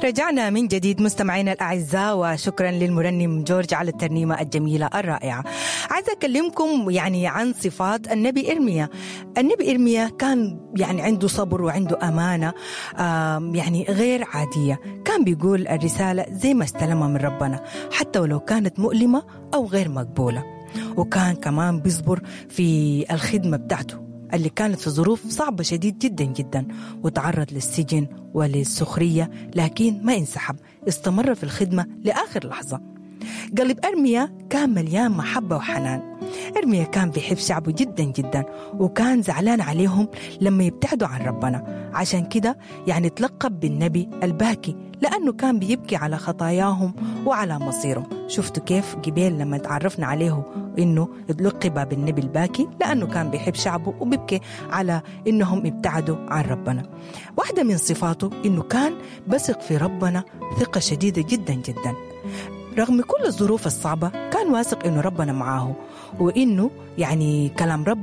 رجعنا من جديد مستمعينا الاعزاء وشكرا للمرنم جورج على الترنيمه الجميله الرائعه. عايزه اكلمكم يعني عن صفات النبي ارميا. النبي ارميا كان يعني عنده صبر وعنده امانه يعني غير عاديه، كان بيقول الرساله زي ما استلمها من ربنا حتى ولو كانت مؤلمه او غير مقبوله. وكان كمان بيصبر في الخدمه بتاعته اللي كانت في ظروف صعبة شديد جدا جدا وتعرض للسجن وللسخرية لكن ما انسحب استمر في الخدمة لآخر لحظة قلب أرميا كان مليان محبة وحنان أرميا كان بيحب شعبه جدا جدا وكان زعلان عليهم لما يبتعدوا عن ربنا عشان كده يعني تلقب بالنبي الباكي لأنه كان بيبكي على خطاياهم وعلى مصيرهم شفتوا كيف جبال لما تعرفنا عليه إنه لقب بالنبي الباكي لأنه كان بيحب شعبه وبيبكي على إنهم ابتعدوا عن ربنا واحدة من صفاته إنه كان بثق في ربنا ثقة شديدة جدا جدا رغم كل الظروف الصعبة كان واثق إنه ربنا معاه وإنه يعني كلام رب